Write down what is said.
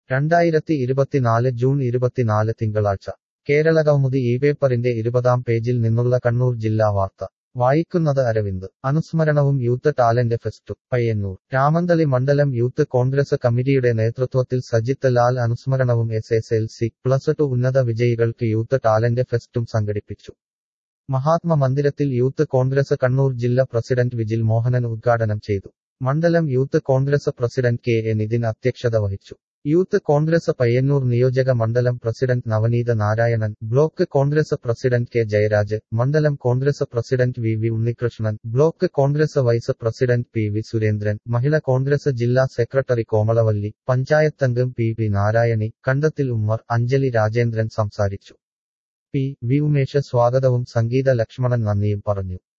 രണ്ടായിരത്തി ഇരുപത്തിനാല് ജൂൺ ഇരുപത്തിനാല് തിങ്കളാഴ്ച കേരളകൗമുദി ഈ പേപ്പറിന്റെ ഇരുപതാം പേജിൽ നിന്നുള്ള കണ്ണൂർ ജില്ലാ വാർത്ത വായിക്കുന്നത് അരവിന്ദ് അനുസ്മരണവും യൂത്ത് ടാലന്റ് ഫെസ്റ്റും പയ്യന്നൂർ രാമന്തളി മണ്ഡലം യൂത്ത് കോൺഗ്രസ് കമ്മിറ്റിയുടെ നേതൃത്വത്തിൽ സജിത്ത് ലാൽ അനുസ്മരണവും S S L C plus two ഉന്നത വിജയികൾക്ക് യൂത്ത് ടാലന്റ് ഫെസ്റ്റും സംഘടിപ്പിച്ചു മഹാത്മ മന്ദിരത്തിൽ യൂത്ത് കോൺഗ്രസ് കണ്ണൂർ ജില്ലാ പ്രസിഡന്റ് വിജിൽ മോഹനൻ ഉദ്ഘാടനം ചെയ്തു മണ്ഡലം youth Congress president K A Nithin അധ്യക്ഷത വഹിച്ചു യൂത്ത് കോൺഗ്രസ് പയ്യന്നൂർ നിയോജക മണ്ഡലം president Navaneetha Narayanan block Congress president K Jayaraj മണ്ഡലം Congress president V V Unnikrishnan block Congress vice president P V Surendran Mahila Congress ജില്ലാ സെക്രട്ടറി കോമളവല്ലി പഞ്ചായത്തംഗം പി പി നാരായണി കണ്ടത്തിൽ ഉമ്മർ അഞ്ജലി രാജേന്ദ്രൻ സംസാരിച്ചു പി വി ഉമേഷ് സ്വാഗതവും സംഗീത ലക്ഷ്മണൻ നന്ദിയും പറഞ്ഞു